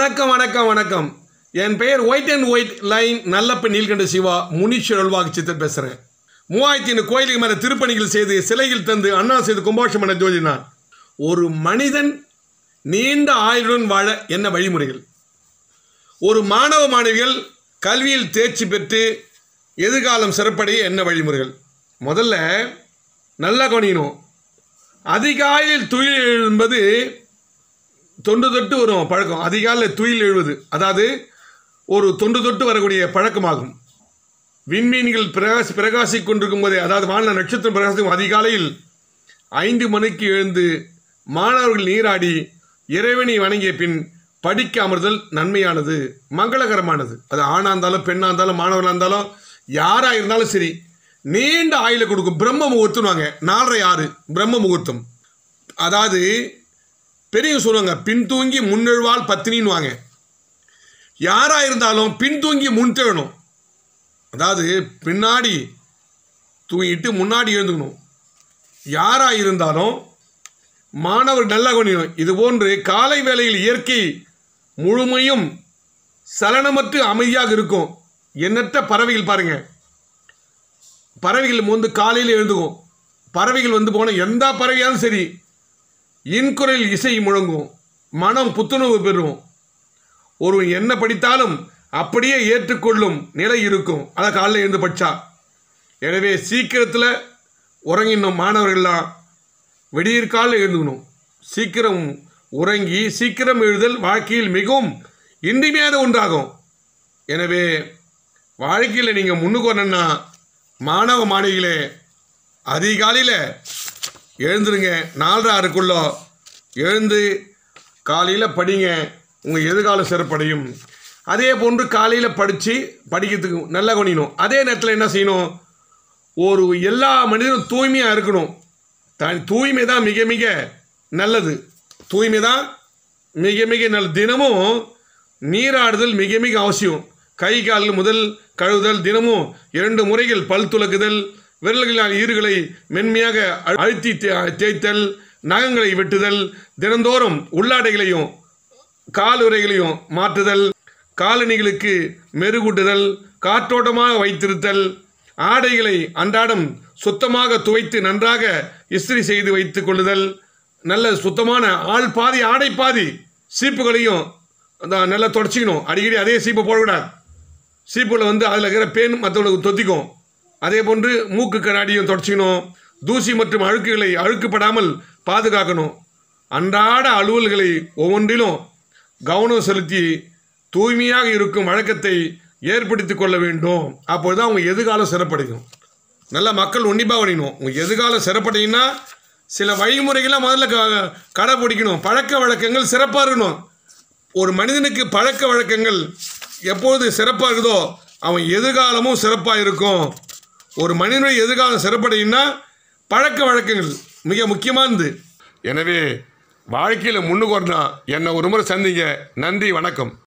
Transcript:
வணக்கம் வணக்கம் வணக்கம் என் பெயர் white and white line Nallappa Neelkanta Siva Muneeswarar அல்வாக்கு சித்தர் பேசுகிறேன் மூவாயிரத்தி ஐநூறு கோயிலுக்கு மேலே திருப்பணிகள் செய்து சிலையில் தந்து அண்ணா செய்து கும்பாஷம் என ஜோதினார் ஒரு மனிதன் நீண்ட ஆயுளுடன் வாழ என்ன வழிமுறைகள் ஒரு மாணவ மாணவிகள் கல்வியில் தேர்ச்சி பெற்று எதிர்காலம் சிறப்படைய என்ன வழிமுறைகள் முதல்ல நல்லா கவனிக்கணும் அதிகாலையில் துயில் என்பது தொண்டு தொட்டு வரும் பழக்கம் அதிகாலையில் துயில் எழுவது அதாவது ஒரு தொண்டு தொட்டு வரக்கூடிய பழக்கமாகும் விண்மீன்கள் பிரகாசி பிரகாசிக் கொண்டிருக்கும் போதே அதாவது வான நட்சத்திரம் பிரகாசிக்கும் அதிகாலையில் ஐந்து மணிக்கு எழுந்து மாணவர்கள் நீராடி இறைவனை வணங்கிய பின் படிக்க அமர்தல் நன்மையானது மங்களகரமானது அது ஆணாக இருந்தாலும் பெண்ணாக இருந்தாலும் மாணவர்களாக இருந்தாலும் யாராக இருந்தாலும் சரி நீண்ட ஆயுளை கொடுக்கும் பிரம்ம முகூர்த்தம்வாங்க நாலரை ஆறு பிரம்ம முகூர்த்தம் அதாவது பெரியவங்க சொல்லுவாங்க பின்தூங்கி முன்னெழுவால் பத்தினின்னு வாங்க யாராக இருந்தாலும் பின்தூங்கி முன் தேழணும் அதாவது பின்னாடி தூங்கிட்டு முன்னாடி எழுந்துக்கணும் யாராக இருந்தாலும் மாணவர் நல்லா கவனிக்கணும் இது போன்று காலை வேளையில் இயற்கை முழுமையும் சலனமற்று அமைதியாக இருக்கும் எண்ணற்ற பறவைகள் பாருங்க பறவைகள் வந்து காலையில் எழுந்துக்கும் பறவைகள் வந்து போன எந்த பறவையாலும் சரி இன்குரல் இசை முழங்கும் மனம் புத்துணர்வு பெறும் ஒருவன் என்ன படித்தாலும் அப்படியே ஏற்றுக்கொள்ளும் நிலை இருக்கும் அதை காலையில் எழுந்து படித்தா எனவே சீக்கிரத்தில் உறங்கினும் மாணவர்கள்லாம் விடியற்காலில் எழுந்துக்கணும் சீக்கிரம் உறங்கி சீக்கிரம் எழுதல் வாழ்க்கையில் மிகவும் இன்றிமையாத ஒன்றாகும் எனவே வாழ்க்கையில் நீங்கள் முன்னுக்கு வரணும்னா மாணவ மாணவிகளே அதிகாலையில் எழுந்துருங்க நாலரை ஆறுக்குள்ள எழுந்து காலையில் படிங்க உங்கள் எதிர்காலம் சிறப்படையும் அதே போன்று காலையில் படித்து படிக்கிறதுக்கு நல்லா கவனிக்கணும் அதே நேரத்தில் என்ன செய்யணும் ஒரு எல்லா மனிதனும் தூய்மையாக இருக்கணும் த தூய்மை தான் மிக மிக நல்லது தூய்மை தான் மிக மிக நல்ல தினமும் நீராடுதல் மிக மிக அவசியம் கை கால் முதல் கழுவுதல் தினமும் இரண்டு முறைகள் பல் துலக்குதல் விரல்களால் ஈறுகளை மென்மையாக அழு- அழுத்தி தே- தேய்த்தல் நகங்களை வெட்டுதல் தினந்தோறும் உள்ளாடைகளையும் காலுறைகளையும் மாற்றுதல் காலணிகளுக்கு மெருகூட்டுதல் காற்றோட்டமாக வைத்திருத்தல் ஆடைகளை அன்றாடம் சுத்தமாக துவைத்து நன்றாக இஸ்திரி செய்து வைத்துக் கொள்ளுதல் நல்ல சுத்தமான ஆள் பாதி ஆடை பாதி சீப்புகளையும் அந்த நல்லா தொடச்சிக்கணும் அடிக்கடி அதே சீப்பை போடக்கூடாது சீப்பில் வந்து அதில் இருக்கிற பேன் மற்றவங்களுக்கு தொத்திக்கும் அதே போன்று மூக்கு கண்ணாடியும் தொடச்சிக்கணும் தூசி மற்றும் அழுக்குகளை அழுக்குப்படாமல் பாதுகாக்கணும் அன்றாட அலுவல்களை ஒவ்வொன்றிலும் கவனம் செலுத்தி தூய்மையாக இருக்கும் வழக்கத்தை ஏற்படுத்தி கொள்ள வேண்டும் அப்பொழுது அவங்க எதிர்காலம் சிறப்படையும் நல்ல மக்கள் உன்னிப்பாக வணிகணும் உங்கள் எதிர்காலம் சிறப்படையினா சில வழிமுறைகளை முதல்ல க கடைப்பிடிக்கணும் பழக்க வழக்கங்கள் சிறப்பாக இருக்கணும் ஒரு மனிதனுக்கு பழக்க வழக்கங்கள் எப்பொழுது சிறப்பாக இருக்குதோ அவன் எதிர்காலமும் சிறப்பாக இருக்கும் ஒரு மனிதனுடைய எதிர்காலம் சிறப்படையும்னா பழக்க வழக்கங்கள் மிக முக்கியமானது எனவே வாழ்க்கையில் முன்னுக்கு வரணும் என்னை ஒரு முறை சந்திங்க நன்றி வணக்கம்